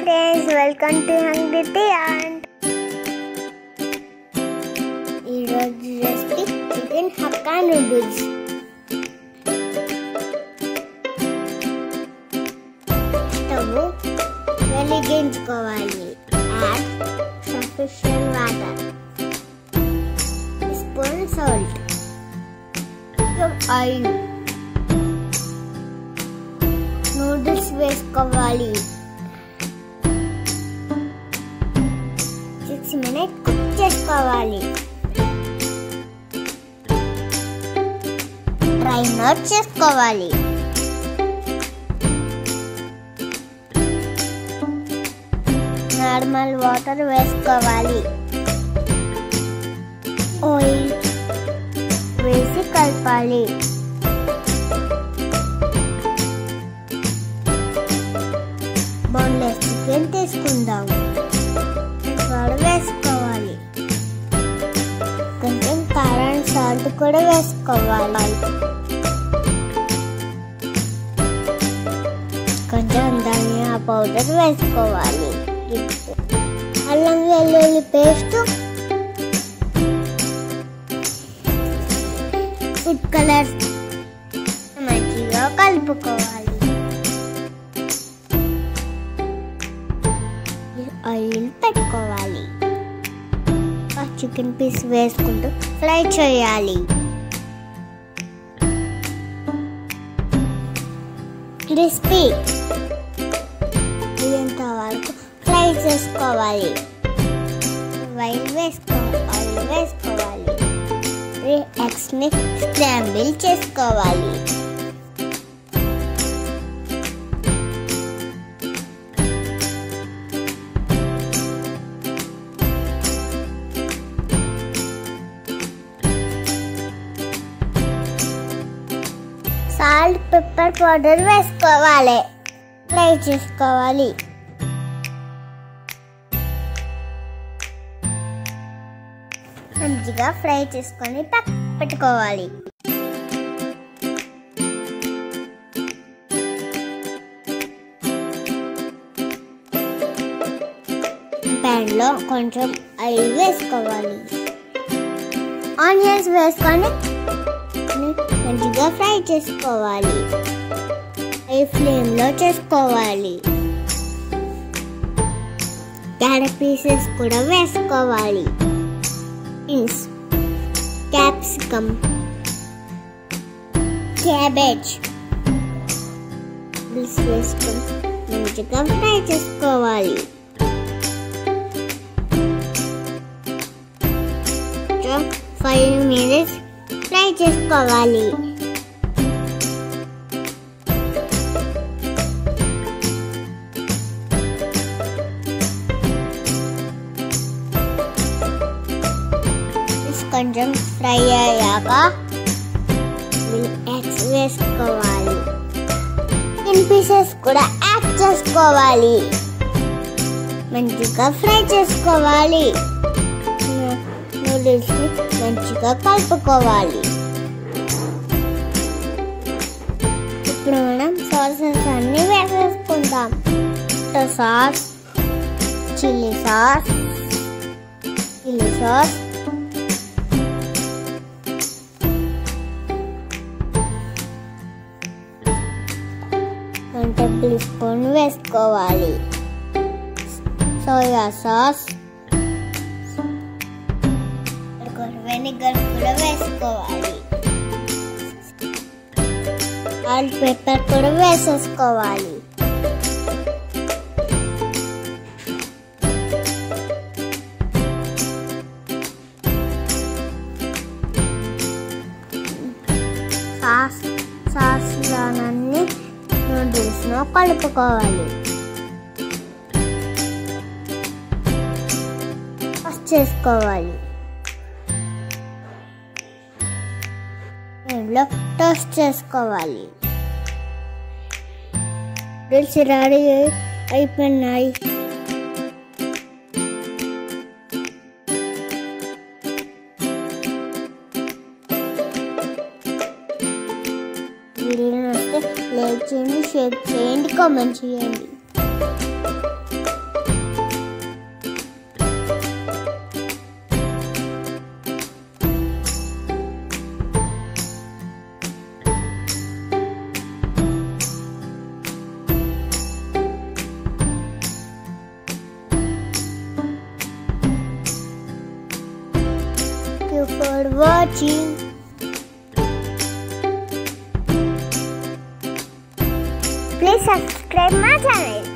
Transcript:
friends welcome to hungry and ఈరోజు recipe chicken hakka noodles stove వెలిగించుకోవాలి add sufficient water spoon salt oil noodles వేసుకోవాలి six minute cook చేసుకోవాలి dry note చేసుకోవాలి normal water వేసుకోవాలి oil వేసి కలపాలి boneless chicken తీసుకుందాం కూడా వేసుకోవాలి కొంచెం కారం సాల్ట్ కూడా వేసుకోవాలి కొంచెం ధనియా పౌడర్ వేసుకోవాలి అల్లం వెల్లుల్లి పేస్ట్ ఫుడ్ కలర్ మంచిగా కలుపుకోవాలి ఆయిల్ పెట్టుకోవాలి ఆ చికెన్ పీస్ వేసుకుంటూ ఫ్రై చేయాలి క్రిస్పీ ఇదంత వరకు ఫ్రై చేసుకోవాలి వైల్ వేసుకోవాలి ఆయిల్ వేసుకోవాలి త్రీ ఎగ్స్ని స్క్రాంబిల్ చేసుకోవాలి సాల్ట్ పెప్పర్ పౌడర్ వేసుకోవాలి ఫ్రై చేసుకోవాలి మంచిగా ఫ్రై చేసుకొని పక్క పెట్టుకోవాలి ప్యాన్లో కొంచెం ఆయిల్ వేసుకోవాలి ఆనియన్స్ వేసుకొని మంచిగా ఫ్రై చేసుకోవాలి హై ఫ్లేమ్లో చేసుకోవాలి క్యారెట్ పీసెస్ కూడా వేసుకోవాలి బీన్స్ క్యాప్సికమ్ క్యాబేజ్ బిల్స్ వేసుకొని మంచిగా ఫ్రై చేసుకోవాలి ఫైవ్ మినిట్స్ ఫ్రై చేసుకోవాలి కొంచెం ఫ్రై అయ్యాక ఎగ్స్ వేసుకోవాలి చికెన్ పీసెస్ కూడా యాడ్ చేసుకోవాలి మంచిగా ఫ్రై చేసుకోవాలి నూడిల్స్ని మంచిగా కలుపుకోవాలి ఇప్పుడు మనం సాసెస్ అన్ని వేసేసుకుందాం sauce chilli sauce chilli sauce one table spoon వేసుకోవాలి సోయా సాస్ వెనిగర్ కూడా వేసుకోవాలి ఆల్ పెప్పర్ కూడా వేసేసుకోవాలి సాస్ సాస్లోనన్నీ నూడిల్స్ను కలుపుకోవాలి చేసుకోవాలి ఇందులో టోస్ట్ చేసుకోవాలి నూడిల్స్ రెడీ అయిపోయినాయి వీడియో నచ్చితే లైక్ చేయండి షేర్ చేయండి కామెంట్ చేయండి ఫర్ వాచింగ్ ప్లీజ్ సబ్స్క్రైబ్ మా ఛానల్